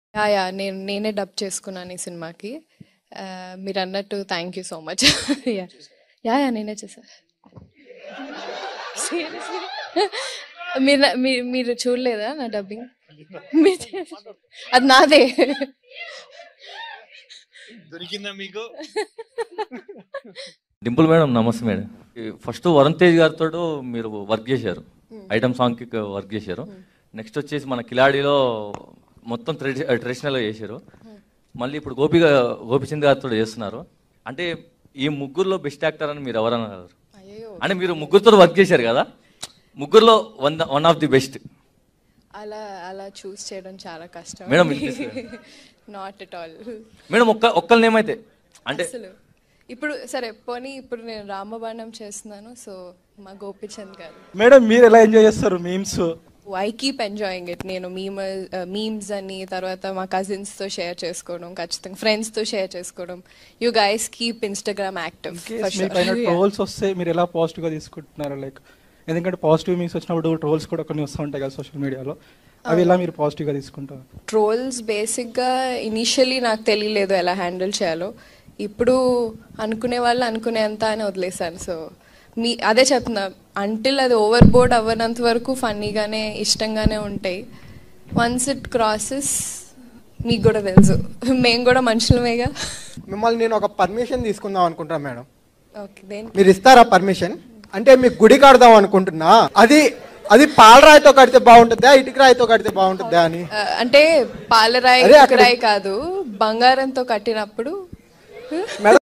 Yeah yeah నేను నేనే dub చేసుకున్నాను ఈ సినిమాకి ఆ, మీరు అన్నట్టు thank you so much yeah yeah yeah నేనే చేశా Seriously? మీరు నా- మీ- మీరు చూడలేదా నా డబ్బింగ్ మీరు చేశారు. అది నాదే దొరికిందా మీకు డింపుల్ మేడం నమస్తే మేడం ఫస్ట్ వరుణ్ తేజ్ గారితో మీరు వర్క్ చేశారు ఐటమ్ సాంగ్కి వర్క్ చేశారు నెక్స్ట్ వచ్చేసి మన కిలాడిలో మొత్తం ట్రెడిషనల్గా చేశారు మళ్ళీ ఇప్పుడు గోపి గా- గోపిచంద్ గారితో చేస్తున్నారు అంటే ఈ ముగ్గురులో బెస్ట్ యాక్టర్ అని మీరు ఎవరన్నారు అయ్యో అంటే మీరు ముగ్గురుతో వర్క్ చేశారు కదా ముగ్గురులో one one of the best అలా అలా చూస్ చేయడం చాలా కష్టం మేడం, వినిపిస్తుందా? నాట్ ఎట్ ఆల్ మేడం ఒక్క ఒక్కరిని ఏమైతే అంటే అసలు ఇప్పుడు సరే పోనీ ఇప్పుడు నేను రామబాణం చేస్తున్నాను సో మా గోపిచంద్ గారు మేడం మీరు ఎలా ఎంజాయ్ చేస్తారు memes I keep enjoying it నేను మీమ్ మీమ్స్ అని తర్వాత మా కజిన్స్ తో షేర్ చేసుకోవడం ఖచ్చితంగా ఫ్రెండ్స్ తో షేర్ చేసుకోవడం you guys keep Instagram active మీ పైన ట్రోల్స్ వస్తే మీరు ఎలా పాజిటివ్ గా తీసుకుంటున్నారు లైక్ ఎందుకంటే పాజిటివ్ మీమ్స్ వచ్చినప్పుడు ట్రోల్స్ కూడా కొన్ని వస్తూ ఉంటాయి కదా సోషల్ మీడియాలో అవి ఎలా మీరు పాజిటివ్ గా తీసుకుంటారు ట్రోల్స్ బేసిక్గా ఇనిషియలీ నాకు తెలియలేదు ఎలా హ్యాండిల్ చేయాలో ఇప్పుడు అనుకునే వాళ్ళు అనుకునేంత అని వదిలేశాను సో మీ అదే చెప్తున్నా అంటిల్ అది ఓవర్ బోర్డ్ అవ్వనంత వరకు ఫన్నీగానే ఇష్టంగానే ఉంటాయి వన్స్ ఇట్ క్రాసెస్ మీకు కూడా తెలుసు మేము కూడా మనుషులమేగా మిమ్మల్ని నేను ఒక పర్మిషన్ తీసుకుందాం అనుకుంటున్నా మేడం ఓకే దేనికి మీరు ఇస్తారా పర్మిషన్ అంటే మీకు గుడి కడదాం అనుకుంటున్నా అది అది పాలరాయితో కడితే బాగుంటుందా ఇటుక రాయితో కడితే బాగుంటుందా అని ఆ, అంటే పాలరాయి అదే అక్కడ- రాయి కాదు బంగారంతో కట్టినప్పుడు మేడం